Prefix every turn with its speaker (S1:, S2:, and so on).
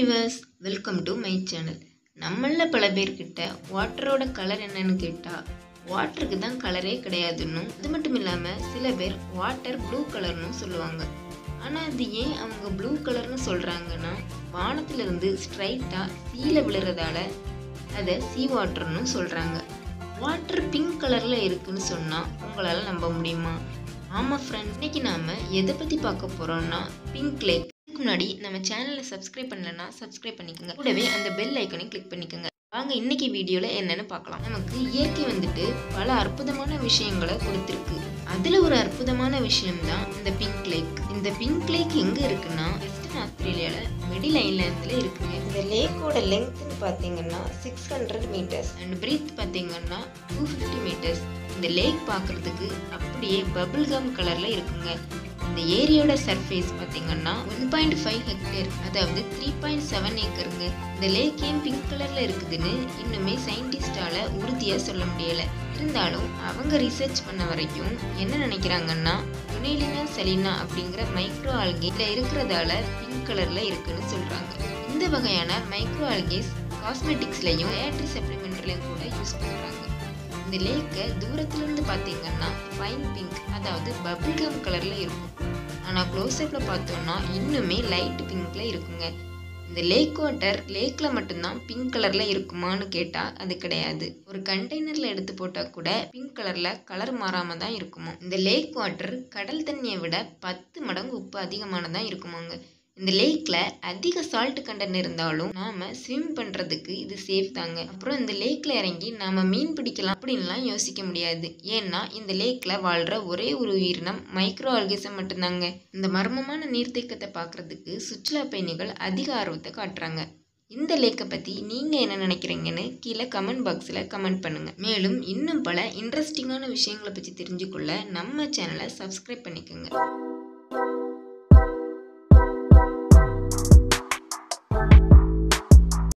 S1: viewers welcome to my channel நம்மள பல பேர்கிட்ட வாட்டரோட கலர் என்னன்னு கேட்டால் வாட்டருக்கு தான் கலரே கிடையாதுன்னும் அது மட்டும் இல்லாமல் சில பேர் வாட்டர் ப்ளூ கலர்னு சொல்லுவாங்க ஆனால் அது ஏன் அவங்க ப்ளூ கலர்னு சொல்கிறாங்கன்னா வானத்திலிருந்து ஸ்ட்ரைட்டாக சீல விழுறதால அதை சீ வாட்டர்னு சொல்கிறாங்க வாட்டர் பிங்க் கலரில் இருக்குன்னு சொன்னால் உங்களால் நம்ப முடியுமா ஆமாம் ஃப்ரெண்ட் இன்னைக்கு நாம் எதை பற்றி பார்க்க போகிறோம்னா பிங்க் லேக் இதுக்கு முன்னாடி நம்ம சேனலை சப்ஸ்கிரைப் பண்ணலன்னா சப்ஸ்கிரைப் பண்ணிக்கோங்க கூடவே அந்த பெல் ஐக்கனை கிளிக் பண்ணிக்கோங்க வாங்க இன்னைக்கு வீடியோவில் என்னன்னு பார்க்கலாம் நமக்கு இயற்கை வந்துட்டு பல அற்புதமான விஷயங்களை கொடுத்துருக்கு அதில் ஒரு அற்புதமான விஷயம்தான் இந்த பிங்க் லேக் இந்த பிங்க் லேக் எங்கே இருக்குன்னா வெஸ்டர்ன் ஆஸ்திரேலியாவில் மிடில் ஐலாண்டில் இருக்குங்க இந்த லேக்கோட லெங்க்த்னு பார்த்தீங்கன்னா six hundred meters and breadth பார்த்தீங்கன்னா டூ ஃபிஃப்டி மீட்டர்ஸ் இந்த லேக் பார்க்குறதுக்கு அப்படியே பபிள் கம் கலரில் இருக்குங்க இந்த ஏரியோட சர்ஃபேஸ் பார்த்தீங்கன்னா ஒன் பாயிண்ட் ஃபைவ் ஹெக்டேர் அதாவது த்ரீ பாயிண்ட் செவன் ஏக்கருங்க இந்த லேக் ஏன் பிங்க் கலரில் இருக்குதுன்னு இன்னுமே சயின்டிஸ்டால உறுதியாக சொல்ல முடியலை இருந்தாலும் அவங்க ரிசர்ச் பண்ண வரைக்கும் என்ன நினைக்கிறாங்கன்னா யுனேலினா செலினா அப்படிங்கிற மைக்ரோ ஆல்கேல இருக்கிறதால பிங்க் கலரில் இருக்குன்னு சொல்கிறாங்க இந்த வகையான மைக்ரோ ஆல்கேஸ் காஸ்மெட்டிக்ஸ்லையும் டயட்ரி சப்ளிமெண்ட்லையும் கூட யூஸ் பண்ணுறாங்க இந்த லேக்கை தூரத்துலேருந்து பார்த்தீங்கன்னா ஃபைன் பிங்க் அதாவது பபிள் கம் கலரில் இருக்கும் ஆனால் க்ளோஸ்அப்பில் பார்த்தோம்னா இன்னுமே லைட் பிங்க்கில் இருக்குங்க இந்த லேக் வாட்டர் லேக்கில் மட்டும்தான் பிங்க் கலரில் இருக்குமான்னு கேட்டால் அது கிடையாது ஒரு கண்டெய்னரில் எடுத்து போட்டால் கூட பிங்க் கலரில் கலர் மாறாமல் தான் இருக்குமோ இந்த லேக் வாட்டர் கடல் தண்ணியை விட பத்து மடங்கு உப்பு அதிகமானதாக இருக்குமாங்க இந்த லேக்கில் அதிக சால்ட் கண்டென்ட் இருந்தாலும் நாம் ஸ்விம் பண்ணுறதுக்கு இது சேஃப் தாங்க அப்புறம் இந்த லேக்கில் இறங்கி நாம் மீன் பிடிக்கலாம் அப்படின்லாம் யோசிக்க முடியாது ஏன்னா இந்த லேக்கில் வாழ்கிற ஒரே ஒரு உயிரினம் மைக்ரோ ஆல்கிசம் மட்டும்தாங்க இந்த மர்மமான நீர்த்தேக்கத்தை பார்க்குறதுக்கு சுற்றுலா பயணிகள் அதிக ஆர்வத்தை காட்டுறாங்க இந்த லேக்கை பற்றி நீங்கள் என்ன நினைக்கிறீங்கன்னு கீழே கமெண்ட் பாக்ஸில் கமெண்ட் பண்ணுங்கள் மேலும் இன்னும் பல இன்ட்ரெஸ்டிங்கான விஷயங்களை பற்றி தெரிஞ்சுக்கொள்ள நம்ம சேனலை சப்ஸ்கிரைப் பண்ணிக்கோங்க